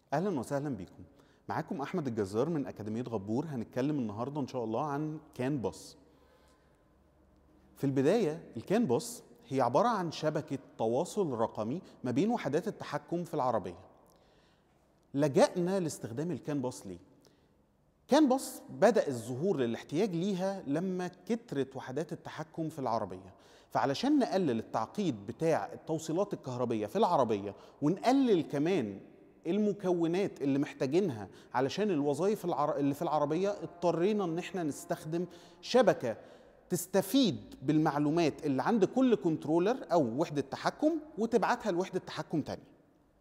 اهلا وسهلا بيكم معاكم احمد الجزار من اكاديميه غبور هنتكلم النهارده ان شاء الله عن كان باص في البدايه الكان باص هي عباره عن شبكه تواصل رقمي ما بين وحدات التحكم في العربيه لجأنا لاستخدام الكان باص ليه كان باص بدأ الظهور للاحتياج ليها لما كترت وحدات التحكم في العربية فعلشان نقلل التعقيد بتاع التوصيلات الكهربية في العربية ونقلل كمان المكونات اللي محتاجينها علشان الوظائف العر... اللي في العربية اضطرينا ان احنا نستخدم شبكة تستفيد بالمعلومات اللي عند كل كنترولر او وحدة تحكم وتبعتها لوحدة تحكم تانية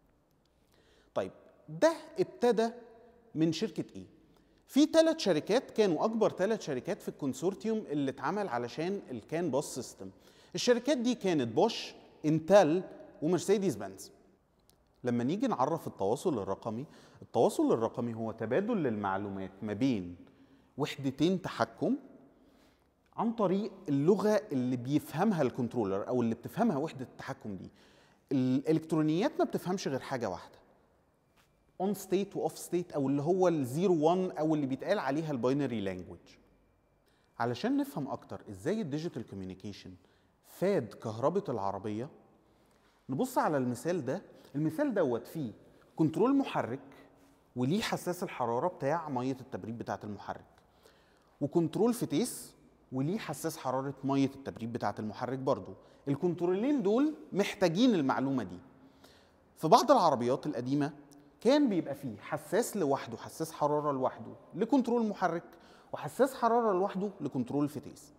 طيب ده ابتدى من شركة ايه؟ في ثلاث شركات كانوا اكبر ثلاث شركات في الكونسورتيوم اللي اتعمل علشان الكان باص سيستم الشركات دي كانت بوش انتل ومرسيدس بنز لما نيجي نعرف التواصل الرقمي التواصل الرقمي هو تبادل للمعلومات ما بين وحدتين تحكم عن طريق اللغه اللي بيفهمها الكنترولر او اللي بتفهمها وحده التحكم دي الالكترونيات ما بتفهمش غير حاجه واحده اون ستيت واوف ستيت او اللي هو الزيرو 1 او اللي بيتقال عليها الباينري لانجوج علشان نفهم اكتر ازاي الديجيتال كوميونيكيشن فاد كهربة العربية نبص على المثال ده المثال دوت فيه كنترول محرك وليه حساس الحرارة بتاع مية التبريد بتاعة المحرك وكنترول فتيس وليه حساس حرارة مية التبريد بتاعة المحرك برضو الكنترولين دول محتاجين المعلومة دي في بعض العربيات القديمة كان بيبقى فيه حساس لوحده حساس حرارة لوحده لكنترول محرك وحساس حرارة لوحده لكنترول فتيس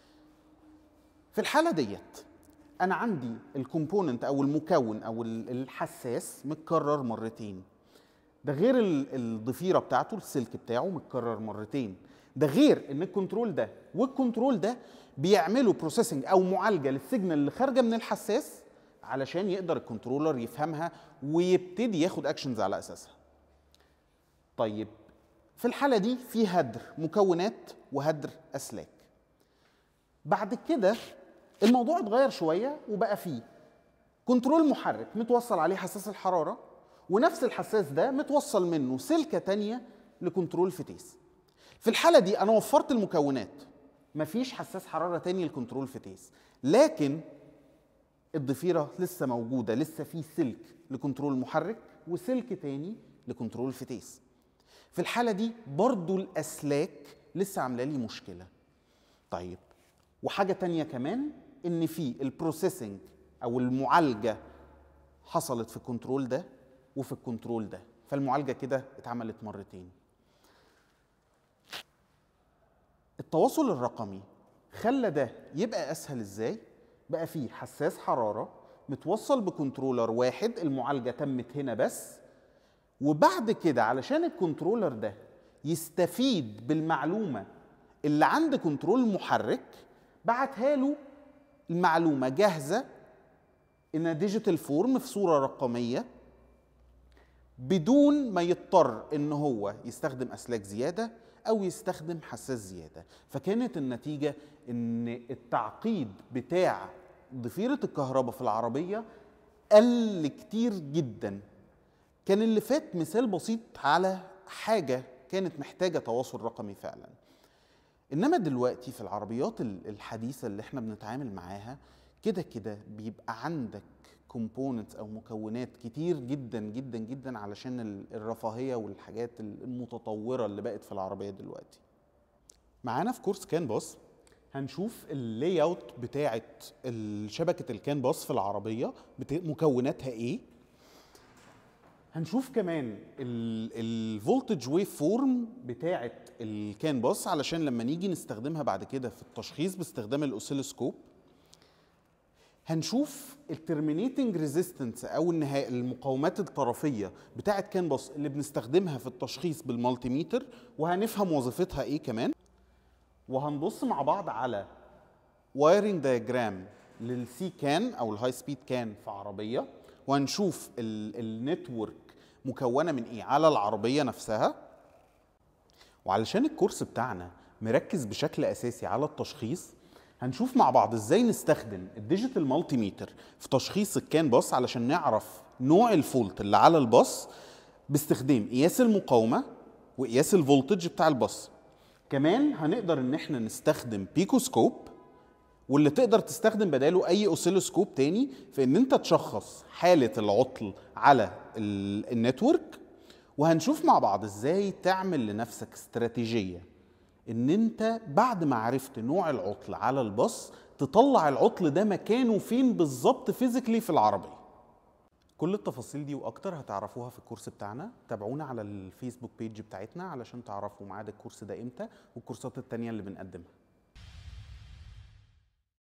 في الحالة ديت أنا عندي الكومبوننت أو المكون أو الحساس متكرر مرتين ده غير الضفيرة بتاعته السلك بتاعه متكرر مرتين ده غير ان الكنترول ده والكنترول ده بيعملوا بروسيسنج او معالجه للسيجنال اللي خارجه من الحساس علشان يقدر الكنترولر يفهمها ويبتدي ياخد اكشنز على اساسها طيب في الحاله دي في هدر مكونات وهدر اسلاك بعد كده الموضوع اتغير شويه وبقى فيه كنترول محرك متوصل عليه حساس الحراره ونفس الحساس ده متوصل منه سلكه تانية لكنترول فتيس في الحاله دي انا وفرت المكونات مفيش حساس حراره تاني لكنترول فتيس لكن الضفيره لسه موجوده لسه في سلك لكنترول محرك وسلك تاني لكنترول فتيس في الحاله دي برضو الاسلاك لسه عامله لي مشكله طيب وحاجه تانية كمان ان في البروسيسنج او المعالجه حصلت في الكنترول ده وفي الكنترول ده فالمعالجه كده اتعملت مرتين التواصل الرقمي خلى ده يبقى اسهل ازاي بقى فيه حساس حراره متوصل بكنترولر واحد المعالجه تمت هنا بس وبعد كده علشان الكنترولر ده يستفيد بالمعلومه اللي عند كنترول محرك بعتها له المعلومه جاهزه ان ديجيتال فورم في صوره رقميه بدون ما يضطر ان هو يستخدم اسلاك زياده او يستخدم حساس زياده فكانت النتيجه ان التعقيد بتاع ضفيره الكهرباء في العربيه قل كتير جدا كان اللي فات مثال بسيط على حاجه كانت محتاجه تواصل رقمي فعلا انما دلوقتي في العربيات الحديثه اللي احنا بنتعامل معاها كده كده بيبقى عندك كومبوننتس او مكونات كتير جدا جدا جدا علشان الرفاهيه والحاجات المتطوره اللي بقت في العربيه دلوقتي معانا في كورس كان باص هنشوف اللاي اوت بتاعه شبكه الكان باص في العربيه مكوناتها ايه هنشوف كمان الفولتج ويف فورم بتاعه الكان باص علشان لما نيجي نستخدمها بعد كده في التشخيص باستخدام الاوسيلوسكوب هنشوف الترمينيتنج ريزيستنس او النهاية المقاومات الطرفيه بتاعه كانباس اللي بنستخدمها في التشخيص بالمالتي ميتر وهنفهم وظيفتها ايه كمان وهنبص مع بعض على وايرنج دايجرام للسي كان او الهاي سبيد كان في عربيه وهنشوف النتورك مكونه من ايه على العربيه نفسها وعلشان الكورس بتاعنا مركز بشكل اساسي على التشخيص هنشوف مع بعض ازاي نستخدم الديجيتال مالتي ميتر في تشخيص الكان باص علشان نعرف نوع الفولت اللي على الباص باستخدام قياس المقاومه وقياس الفولتج بتاع الباص كمان هنقدر ان احنا نستخدم بيكوسكوب واللي تقدر تستخدم بداله اي اوسيلوسكوب تاني في ان انت تشخص حاله العطل على ال- النتورك وهنشوف مع بعض ازاي تعمل لنفسك استراتيجيه ان انت بعد ما عرفت نوع العطل على الباص تطلع العطل ده مكانه فين بالظبط فيزيكلي في العربيه كل التفاصيل دي واكتر هتعرفوها في الكورس بتاعنا تابعونا على الفيسبوك بيج بتاعتنا علشان تعرفوا ميعاد الكورس ده امتى والكورسات التانية اللي بنقدمها